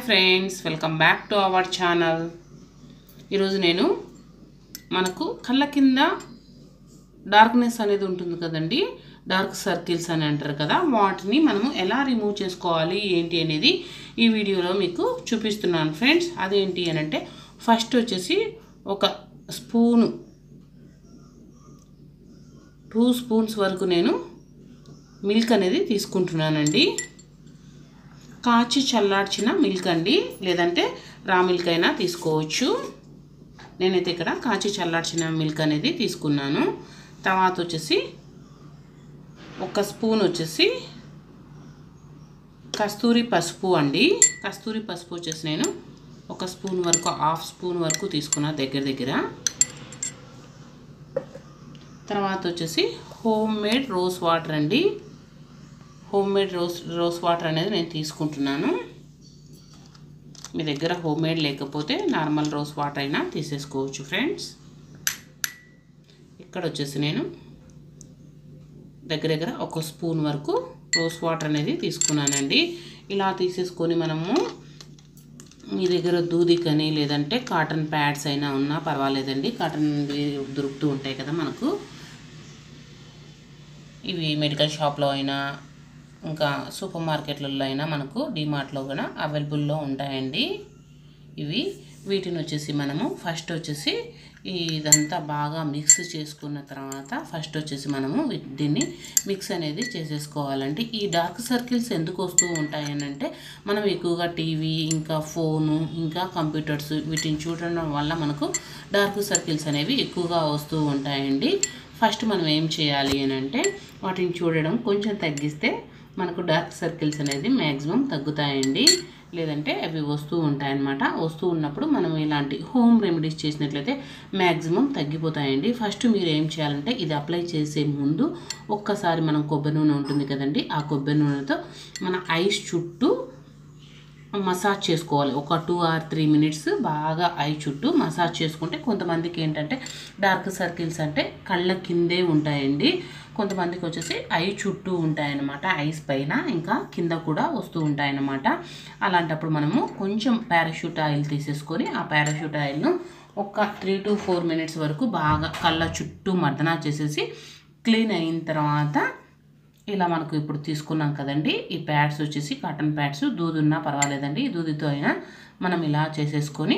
friends welcome back to our channel ఈరోజు నేను మనకు కళ్ళ కింద డార్క్నెస్ అనేది ఉంటుంది కదండి డార్క్ సర్కిల్స్ అని అంటారు కదా వాటిని మనము ఎలా రిమూవ్ చేసుకోవాలి ఏంటి అనేది ఈ వీడియోలో మీకు చూపిస్తున్నాను ఫ్రెండ్స్ అదేంటి అని అంటే ఫస్ట్ వచ్చేసి ఒక స్పూను టూ స్పూన్స్ వరకు నేను మిల్క్ అనేది తీసుకుంటున్నానండి కాచి చల్లార్చిన మిల్క్ అండి లేదంటే రా మిల్క్ అయినా తీసుకోవచ్చు నేనైతే ఇక్కడ కాచి చల్లార్చిన మిల్క్ అనేది తీసుకున్నాను తర్వాత వచ్చేసి ఒక స్పూన్ వచ్చేసి కస్తూరి పసుపు అండి కస్తూరి పసుపు వచ్చేసి నేను ఒక స్పూన్ వరకు హాఫ్ స్పూన్ వరకు తీసుకున్నా దగ్గర దగ్గర తర్వాత వచ్చేసి హోమ్ మేడ్ రోజ్ వాటర్ అండి home made rose rose water అనేది నేను తీసుకుంటున్నాను మీ దగ్గర హోమ్ మేడ్ లేకపోతే నార్మల్ రోస్ వాటర్ అయినా తీసేసుకోవచ్చు ఫ్రెండ్స్ ఇక్కడ వచ్చేసి నేను దగ్గర దగ్గర ఒక స్పూన్ వరకు రోస్ వాటర్ అనేది తీసుకున్నానండి ఇలా తీసేసుకొని మనము మీ దగ్గర దూది కానీ లేదంటే కాటన్ ప్యాడ్స్ అయినా ఉన్నా పర్వాలేదండి కాటన్ దొరుకుతూ ఉంటాయి కదా మనకు ఇవి మెడికల్ షాప్లో అయినా ఇంకా సూపర్ మార్కెట్లలో అయినా మనకు డిమార్ట్లో కూడా అవైలబుల్లో ఉంటాయండి ఇవి వీటిని వచ్చేసి మనము ఫస్ట్ వచ్చేసి ఇదంతా బాగా మిక్స్ చేసుకున్న తర్వాత ఫస్ట్ వచ్చేసి మనము వీ- దీన్ని మిక్స్ అనేది చేసేసుకోవాలంటే ఈ డార్క్ సర్కిల్స్ ఎందుకు వస్తూ ఉంటాయని అంటే మనం ఎక్కువగా టీవీ ఇంకా ఫోను ఇంకా కంప్యూటర్స్ వీటిని చూడడం వల్ల మనకు డార్క్ సర్కిల్స్ అనేవి ఎక్కువగా వస్తూ ఉంటాయండి ఫస్ట్ మనం ఏం చేయాలి అని అంటే వాటిని చూడడం కొంచెం తగ్గిస్తే మనకు డార్క్ సర్కిల్స్ అనేది మ్యాక్సిమం తగ్గుతాయండి లేదంటే అవి వస్తూ ఉంటాయన్నమాట వస్తూ ఉన్నప్పుడు మనం ఇలాంటి హోమ్ రెమెడీస్ చేసినట్లయితే మ్యాక్సిమం తగ్గిపోతాయండి ఫస్ట్ మీరు ఏం చేయాలంటే ఇది అప్లై చేసే ముందు ఒక్కసారి మనం కొబ్బరి నూనె ఉంటుంది కదండి ఆ కొబ్బరి నూనెతో మన ఐస్ చుట్టూ మసాజ్ చేసుకోవాలి ఒక టూ ఆర్ త్రీ మినిట్స్ బాగా ఐ చుట్టూ మసాజ్ చేసుకుంటే కొంతమందికి ఏంటంటే డార్క్ సర్కిల్స్ అంటే కళ్ళ కిందే ఉంటాయండి కొంతమందికి వచ్చేసి ఐ చుట్టూ ఉంటాయన్నమాట ఐస్ పైన ఇంకా కింద కూడా వస్తూ ఉంటాయన్నమాట అలాంటప్పుడు మనము కొంచెం పారాషూట్ ఆయిల్ తీసేసుకొని ఆ పారాషూట్ ఆయిల్ను ఒక త్రీ టు ఫోర్ మినిట్స్ వరకు బాగా కళ్ళ చుట్టూ మర్దనా చేసేసి క్లీన్ అయిన తర్వాత ఇలా మనకు ఇప్పుడు తీసుకున్నాం కదండి ఈ ప్యాడ్స్ వచ్చేసి కాటన్ ప్యాడ్స్ దూది ఉన్నా పర్వాలేదండి ఈ దూదితో అయినా మనం ఇలా చేసేసుకొని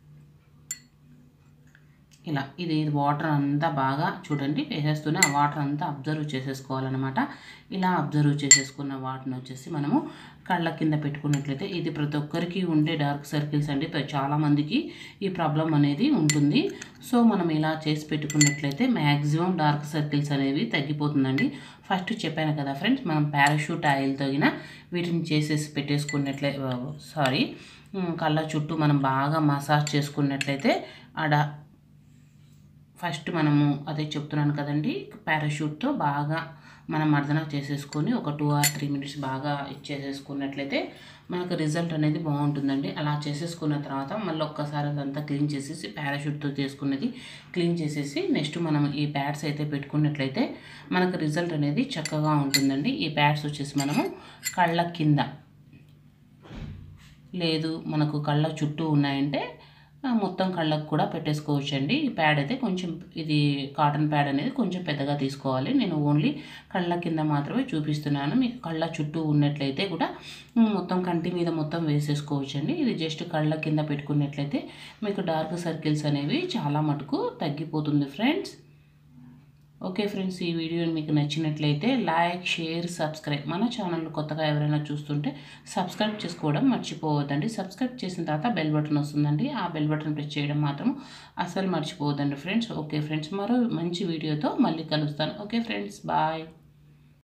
ఇలా ఇది వాటర్ అంతా బాగా చూడండి వేసేస్తూనే ఆ వాటర్ అంతా అబ్జర్వ్ చేసేసుకోవాలన్నమాట ఇలా అబ్జర్వ్ చేసేసుకున్న వాటిని వచ్చేసి మనము కళ్ళ కింద పెట్టుకున్నట్లయితే ఇది ప్రతి ఒక్కరికి ఉండే డార్క్ సర్కిల్స్ అండి ప్ర- చాలామందికి ఈ ప్రాబ్లం అనేది ఉంటుంది సో మనం ఇలా చేసి పెట్టుకున్నట్లయితే మ్యాక్సిమం డార్క్ సర్కిల్స్ అనేవి తగ్గిపోతుందండి ఫస్ట్ చెప్పాను కదా ఫ్రెండ్స్ మనం పారాషూట్ ఆయిల్ తగిన వీటిని చేసేసి పెట్టేసుకున్నట్లే సారీ కళ్ళ చుట్టూ మనం బాగా మసాజ్ చేసుకున్నట్లయితే ఆడ ఫస్ట్ మనము అదే చెప్తున్నాను కదండి పారాషూట్తో బాగా మనం మర్దన చేసేసుకొని ఒక టూ ఆర్ త్రీ మినిట్స్ బాగా ఇచ్చేసేసుకున్నట్లయితే మనకు రిజల్ట్ అనేది బాగుంటుందండి అలా చేసేసుకున్న తర్వాత మళ్ళీ ఒక్కసారి అదంతా క్లీన్ చేసేసి పారాషూట్తో చేసుకున్నది క్లీన్ చేసేసి నెక్స్ట్ మనం ఈ ప్యాడ్స్ అయితే పెట్టుకున్నట్లయితే మనకు రిజల్ట్ అనేది చక్కగా ఉంటుందండి ఈ ప్యాడ్స్ వచ్చేసి మనము కళ్ళ కింద లేదు మనకు కళ్ళ చుట్టూ ఉన్నాయంటే ఆ, మొత్తం కళ్ళకు కూడా పెట్టేసుకోవచ్చండి ఈ ప్యాడ్ అయితే కొంచెం ఇది కాటన్ ప్యాడ్ అనేది కొంచెం పెద్దగా తీసుకోవాలి నేను ఓన్లీ కళ్ళ కింద మాత్రమే చూపిస్తున్నాను మీకు కళ్ళ చుట్టూ ఉన్నట్లయితే కూడా ఉమ్, మొత్తం కంటి మీద మొత్తం వేసేసుకోవచ్చండి ఇది జస్ట్ కళ్ళ కింద పెట్టుకున్నట్లయితే మీకు డార్క్ సర్కిల్స్ అనేవి చాలా మటుకు తగ్గిపోతుంది ఫ్రెండ్స్ ఓకే ఫ్రెండ్స్ ఈ వీడియో మీకు నచ్చినట్లయితే లైక్ షేర్ సబ్స్క్రైబ్ మన ఛానల్ కొత్తగా ఎవరైనా చూస్తుంటే సబ్స్క్రైబ్ చేసుకోవడం మర్చిపోవద్దండి సబ్స్క్రైబ్ చేసిన తర్వాత బెల్ బటన్ వస్తుందండి ఆ బెల్ బటన్ ప్రెస్ చేయడం మాత్రం అస్సలు మర్చిపోవద్దండి ఫ్రెండ్స్ ఓకే ఫ్రెండ్స్ మరో మంచి వీడియోతో మళ్ళీ కలుస్తాను ఓకే ఫ్రెండ్స్ బాయ్